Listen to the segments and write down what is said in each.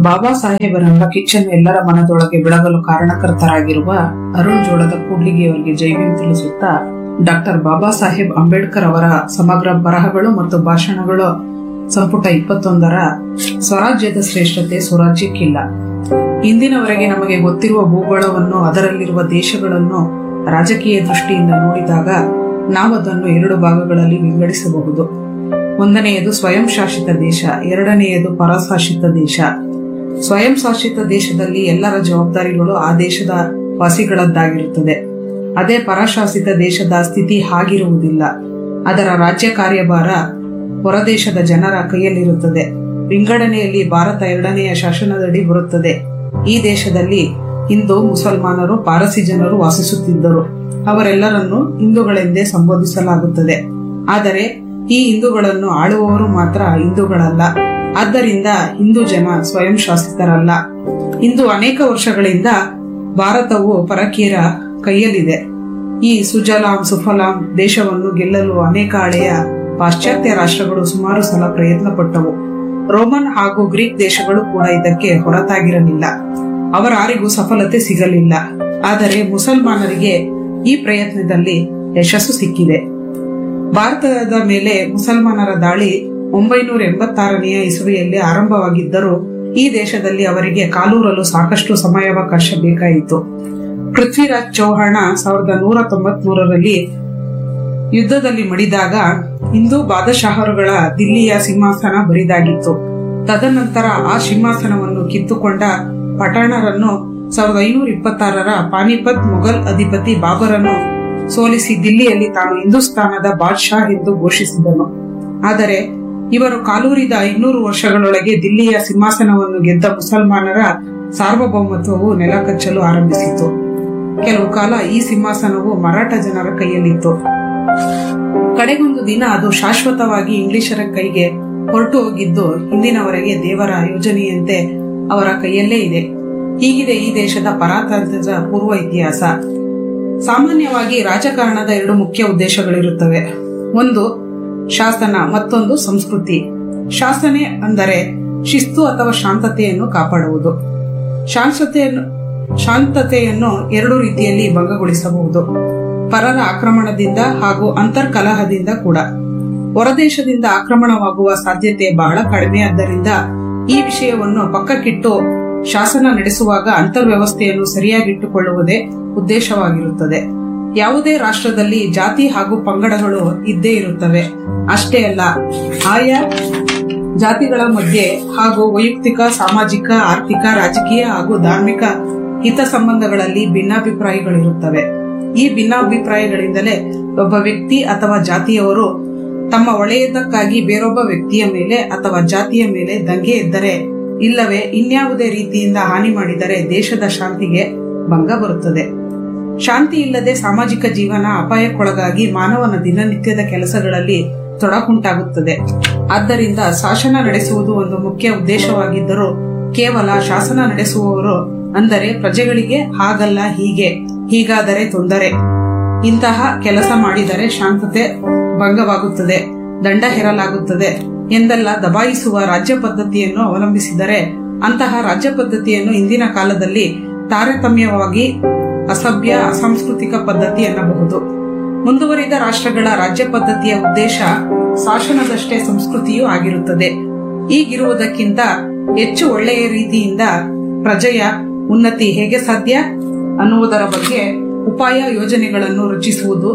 ಬಾಬಾ ಸಾಹೇಬರೆಂಬ ಕಿಚ್ಚನ್ನು ಎಲ್ಲರ ಮನದೊಳಗೆ ಬೆಳಗಲು ಕಾರಣಕರ್ತರಾಗಿರುವ ಅರುಣ್ ಜೋಳದ ಕೂಡ್ಲಿಗೆಯವರಿಗೆ ಜೈವಿನ್ ತಿಳಿಸುತ್ತಾ ಡಾಕ್ಟರ್ ಬಾಬಾ ಸಾಹೇಬ್ ಅಂಬೇಡ್ಕರ್ ಅವರ ಸಮಗ್ರ ಬರಹಗಳು ಮತ್ತು ಭಾಷಣಗಳು ಸಂಪುಟ ಇಪ್ಪತ್ತೊಂದರ ಸ್ವರಾಜ್ಯದ ಶ್ರೇಷ್ಠತೆ ಸ್ವರಾಜ್ಯಕ್ಕಿಲ್ಲ ಇಂದಿನವರೆಗೆ ನಮಗೆ ಗೊತ್ತಿರುವ ಭೂಗೋಳವನ್ನು ಅದರಲ್ಲಿರುವ ದೇಶಗಳನ್ನು ರಾಜಕೀಯ ದೃಷ್ಟಿಯಿಂದ ನೋಡಿದಾಗ ನಾವದನ್ನು ಎರಡು ಭಾಗಗಳಲ್ಲಿ ವಿಂಗಡಿಸಬಹುದು ಒಂದನೆಯದು ಸ್ವಯಂ ಶಾಸಿತ ದೇಶ ಎರಡನೆಯದು ಪರಶಾಸಿತ ದೇಶ ಸ್ವಯಂ ಶಾಸಿತ ದೇಶದಲ್ಲಿ ಎಲ್ಲರ ಜವಾಬ್ದಾರಿಗಳು ಆ ದೇಶದ ವಾಸಿಗಳದ್ದಾಗಿರುತ್ತದೆ ಅದೇ ಪರಶಾಸಿತ ದೇಶದ ಸ್ಥಿತಿ ಹಾಗಿರುವುದಿಲ್ಲ ಅದರ ರಾಜ್ಯ ಕಾರ್ಯಭಾರ ಹೊರದೇಶದ ಜನರ ಕೈಯಲ್ಲಿರುತ್ತದೆ ವಿಂಗಡಣೆಯಲ್ಲಿ ಭಾರತ ಎರಡನೆಯ ಶಾಸನದಡಿ ಬರುತ್ತದೆ ಈ ದೇಶದಲ್ಲಿ ಹಿಂದೂ ಮುಸಲ್ಮಾನರು ಪಾರಸಿ ಜನರು ವಾಸಿಸುತ್ತಿದ್ದರು ಅವರೆಲ್ಲರನ್ನು ಹಿಂದೂಗಳೆಂದೇ ಸಂಬೋಧಿಸಲಾಗುತ್ತದೆ ಆದರೆ ಈ ಹಿಂದೂಗಳನ್ನು ಆಳುವವರು ಮಾತ್ರ ಹಿಂದೂಗಳಲ್ಲ ಆದ್ದರಿಂದ ಹಿಂದೂ ಜನ ಸ್ವಯಂ ಶಾಸಿತರಲ್ಲ ಇಂದು ಅನೇಕ ವರ್ಷಗಳಿಂದ ಭಾರತವು ಪರಕೀಯರ ಕೈಯಲ್ಲಿದೆ ಈ ಸುಜಲಾಂ ಸುಫಲಾಂ ದೇಶವನ್ನು ಗೆಲ್ಲಲು ಅನೇಕ ಹಳೆಯ ಪಾಶ್ಚಾತ್ಯ ರಾಷ್ಟ್ರಗಳು ಸುಮಾರು ಸಲ ಪ್ರಯತ್ನ ಪಟ್ಟವು ರೋಮನ್ ಹಾಗೂ ಗ್ರೀಕ್ ದೇಶಗಳು ಕೂಡ ಇದಕ್ಕೆ ಹೊರತಾಗಿರಲಿಲ್ಲ ಅವರಾರಿಗೂ ಸಫಲತೆ ಸಿಗಲಿಲ್ಲ ಆದರೆ ಮುಸಲ್ಮಾನರಿಗೆ ಈ ಪ್ರಯತ್ನದಲ್ಲಿ ಯಶಸ್ಸು ಸಿಕ್ಕಿದೆ ಭಾರತದ ಮೇಲೆ ಮುಸಲ್ಮಾನರ ದಾಳಿ ಒಂಬೈನೂರ ಎಂಬತ್ತಾರನೆಯ ಇಸುವೆಯಲ್ಲಿ ಆರಂಭವಾಗಿದ್ದರೂ ಈ ದೇಶದಲ್ಲಿ ಅವರಿಗೆ ಕಾಲೂರಲು ಸಾಕಷ್ಟು ಸಮಯಾವಕಾಶ ಬೇಕಾಯಿತು ಪೃಥ್ವಿರಾಜ್ ಚೌಹಾಣ ಸಾವಿರದ ನೂರ ತೊಂಬತ್ಮೂರರಲ್ಲಿ ಯುದ್ಧದಲ್ಲಿ ಮಡಿದಾಗ ಹಿಂದೂ ಬಾದಶಾಹರುಗಳ ದಿಲ್ಲಿಯ ಸಿಂಹಾಸನ ಬರಿದಾಗಿತ್ತು ತದನಂತರ ಆ ಸಿಂಹಾಸನವನ್ನು ಕಿತ್ತುಕೊಂಡ ಪಠಾಣರನ್ನು ಸಾವಿರದ ಐನೂರ ಇಪ್ಪತ್ತಾರರ ಪಾನಿಪತ್ ಮೊಘಲ್ ಅಧಿಪತಿ ಬಾಬರನ್ನು ಸೋಲಿಸಿ ದಿಲ್ಲಿಯಲ್ಲಿ ತಾನು ಹಿಂದೂಸ್ತಾನದ ಬಾದ್ಶಾ ಎಂದು ಘೋಷಿಸಿದನು ಆದರೆ ಇವರು ಕಾಲೂರಿದ ಐನೂರು ವರ್ಷಗಳೊಳಗೆ ದಿಲ್ಲಿಯ ಸಿಂಹಾಸನವನ್ನು ಗೆದ್ದ ಮುಸಲ್ಮಾನರ ಸಾರ್ವಭೌಮತ್ವವು ನೆಲಕಚ್ಚಲು ಆರಂಭಿಸಿತು ಕೆಲವು ಕಾಲ ಈ ಸಿಂಹಾಸನವು ಮರಾಠ ಜನರ ಕೈಯಲ್ಲಿತ್ತು ಕಡೆಗೊಂದು ದಿನ ಅದು ಶಾಶ್ವತವಾಗಿ ಇಂಗ್ಲಿಷರ ಕೈಗೆ ಹೊರಟು ಹೋಗಿದ್ದು ಇಂದಿನವರೆಗೆ ದೇವರ ಯೋಜನೆಯಂತೆ ಅವರ ಕೈಯಲ್ಲೇ ಇದೆ ಹೀಗಿದೆ ಈ ದೇಶದ ಪರಾತಂತ್ರದ ಪೂರ್ವ ಇತಿಹಾಸ ಸಾಮಾನ್ಯವಾಗಿ ರಾಜಕಾರಣದ ಎರಡು ಮುಖ್ಯ ಉದ್ದೇಶಗಳಿರುತ್ತವೆ ಒಂದು ಶಾಸನ ಮತ್ತೊಂದು ಸಂಸ್ಕೃತಿ ಶಾಸನೆ ಅಂದರೆ ಶಿಸ್ತು ಅಥವಾ ಶಾಂತತೆಯನ್ನು ಕಾಪಾಡುವುದು ಶಾಂತತೆಯನ್ನು ಶಾಂತತೆಯನ್ನು ಎರಡು ರೀತಿಯಲ್ಲಿ ಭಂಗಗೊಳಿಸಬಹುದು ಪರರ ಆಕ್ರಮಣದಿಂದ ಹಾಗೂ ಅಂತರ್ಕಲಹದಿಂದ ಕೂಡ ಹೊರದೇಶದಿಂದ ಆಕ್ರಮಣವಾಗುವ ಸಾಧ್ಯತೆ ಬಹಳ ಕಡಿಮೆಯಾದ್ದರಿಂದ ಈ ವಿಷಯವನ್ನು ಪಕ್ಕಕ್ಕಿಟ್ಟು ಶಾಸನ ನಡೆಸುವಾಗ ಅಂತರ್ವ್ಯವಸ್ಥೆಯನ್ನು ಸರಿಯಾಗಿಟ್ಟುಕೊಳ್ಳುವುದೇ ಉದ್ದೇಶವಾಗಿರುತ್ತದೆ ಯಾವುದೇ ರಾಷ್ಟ್ರದಲ್ಲಿ ಜಾತಿ ಹಾಗೂ ಪಂಗಡಗಳು ಇದ್ದೇ ಇರುತ್ತವೆ ಅಷ್ಟೇ ಅಲ್ಲ ಆಯಾ ಜಾತಿಗಳ ಮಧ್ಯೆ ಹಾಗೂ ವೈಯಕ್ತಿಕ ಸಾಮಾಜಿಕ ಆರ್ಥಿಕ ರಾಜಕೀಯ ಹಾಗೂ ಧಾರ್ಮಿಕ ಹಿತ ಸಂಬಂಧಗಳಲ್ಲಿ ಭಿನ್ನಾಭಿಪ್ರಾಯಗಳಿರುತ್ತವೆ ಈ ಭಿನ್ನಾಭಿಪ್ರಾಯಗಳಿಂದಲೇ ಒಬ್ಬ ವ್ಯಕ್ತಿ ಅಥವಾ ಜಾತಿಯವರು ತಮ್ಮ ಒಳ್ಳೆಯದಕ್ಕಾಗಿ ಬೇರೊಬ್ಬ ವ್ಯಕ್ತಿಯ ಮೇಲೆ ಅಥವಾ ಜಾತಿಯ ಮೇಲೆ ದಂಗೆ ಎದ್ದರೆ ಇಲ್ಲವೇ ಇನ್ಯಾವುದೇ ರೀತಿಯಿಂದ ಹಾನಿ ಮಾಡಿದರೆ ದೇಶದ ಶಾಂತಿಗೆ ಭಂಗ ಬರುತ್ತದೆ ಶಾಂತಿ ಇಲ್ಲದೆ ಸಾಮಾಜಿಕ ಜೀವನ ಅಪಾಯಕ್ಕೊಳಗಾಗಿ ಮಾನವನ ದಿನನಿತ್ಯದ ಕೆಲಸಗಳಲ್ಲಿ ತೊಡಕುಂಟಾಗುತ್ತದೆ ಆದ್ದರಿಂದ ಶಾಸನ ನಡೆಸುವುದು ಒಂದು ಮುಖ್ಯ ಉದ್ದೇಶವಾಗಿದ್ದರೂ ಕೇವಲ ಶಾಸನ ನಡೆಸುವವರು ಅಂದರೆ ಪ್ರಜೆಗಳಿಗೆ ಹಾಗಲ್ಲ ಹೀಗೆ ಹೀಗಾದರೆ ತೊಂದರೆ ಇಂತಹ ಕೆಲಸ ಮಾಡಿದರೆ ಶಾಂತತೆ ಭಂಗವಾಗುತ್ತದೆ ದಂಡ ಹೇರಲಾಗುತ್ತದೆ ಎಂದೆಲ್ಲ ದಬಾಯಿಸುವ ರಾಜ್ಯ ಪದ್ಧತಿಯನ್ನು ಅವಲಂಬಿಸಿದರೆ ಅಂತಹ ರಾಜ್ಯ ಪದ್ಧತಿಯನ್ನು ಇಂದಿನ ಕಾಲದಲ್ಲಿ ತಾರತಮ್ಯವಾಗಿ ಅಸಭ್ಯ ಅಸಾಂಸ್ಕೃತಿಕ ಪದ್ಧತಿ ಎನ್ನಬಹುದು ಮುಂದುವರಿದ ರಾಷ್ಟ್ರಗಳ ರಾಜ್ಯ ಪದ್ಧತಿಯ ಉದ್ದೇಶ ಶಾಸನದಷ್ಟೇ ಸಂಸ್ಕೃತಿಯೂ ಆಗಿರುತ್ತದೆ ಈಗಿರುವುದಕ್ಕಿಂತ ಹೆಚ್ಚು ಒಳ್ಳೆಯ ರೀತಿಯಿಂದ ಪ್ರಜೆಯ ಉನ್ನತಿ ಹೇಗೆ ಸಾಧ್ಯ ಅನ್ನುವುದರ ಬಗ್ಗೆ ಉಪಾಯ ಯೋಜನೆಗಳನ್ನು ರಚಿಸುವುದು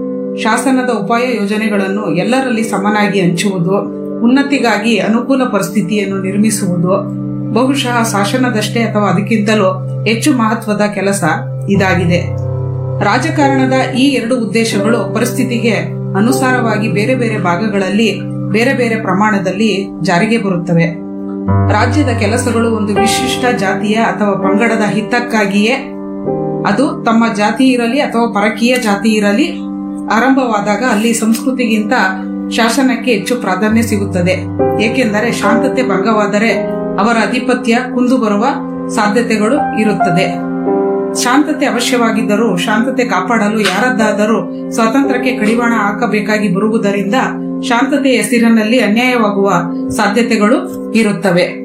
ಶಾಸನದ ಉಪಾಯ ಯೋಜನೆಗಳನ್ನು ಎಲ್ಲರಲ್ಲಿ ಸಮನಾಗಿ ಹಂಚುವುದು ಉನ್ನತಿಗಾಗಿ ಅನುಕೂಲ ಪರಿಸ್ಥಿತಿಯನ್ನು ನಿರ್ಮಿಸುವುದು ಬಹುಶಃ ಶಾಸನದಷ್ಟೇ ಅಥವಾ ಅದಕ್ಕಿಂತಲೂ ಹೆಚ್ಚು ಮಹತ್ವದ ಕೆಲಸ ಇದಾಗಿದೆ ರಾಜಕಾರಣದ ಈ ಎರಡು ಉದ್ದೇಶಗಳು ಪರಿಸ್ಥಿತಿಗೆ ಅನುಸಾರವಾಗಿ ಬೇರೆ ಬೇರೆ ಭಾಗಗಳಲ್ಲಿ ಬೇರೆ ಬೇರೆ ಪ್ರಮಾಣದಲ್ಲಿ ಜಾರಿಗೆ ಬರುತ್ತವೆ ರಾಜ್ಯದ ಕೆಲಸಗಳು ಒಂದು ವಿಶಿಷ್ಟ ಜಾತಿಯ ಅಥವಾ ಪಂಗಡದ ಹಿತಕ್ಕಾಗಿಯೇ ಅದು ತಮ್ಮ ಜಾತಿ ಇರಲಿ ಅಥವಾ ಪರಕೀಯ ಜಾತಿ ಇರಲಿ ಆರಂಭವಾದಾಗ ಅಲ್ಲಿ ಸಂಸ್ಕೃತಿಗಿಂತ ಶಾಸನಕ್ಕೆ ಹೆಚ್ಚು ಪ್ರಾಧಾನ್ಯ ಸಿಗುತ್ತದೆ ಏಕೆಂದರೆ ಶಾಂತತೆ ಭಂಗವಾದರೆ ಅವರ ಅಧಿಪತ್ಯ ಕುಂದು ಬರುವ ಸಾಧ್ಯತೆಗಳು ಇರುತ್ತದೆ ಶಾಂತತೆ ಅವಶ್ಯವಾಗಿದ್ದರೂ ಶಾಂತತೆ ಕಾಪಾಡಲು ಯಾರದ್ದಾದರೂ ಸ್ವಾತಂತ್ರ್ಯಕ್ಕೆ ಕಡಿವಾಣ ಹಾಕಬೇಕಾಗಿ ಬರುವುದರಿಂದ ಶಾಂತತೆಯ ಹೆಸರಿನಲ್ಲಿ ಅನ್ಯಾಯವಾಗುವ ಸಾಧ್ಯತೆಗಳು ಇರುತ್ತವೆ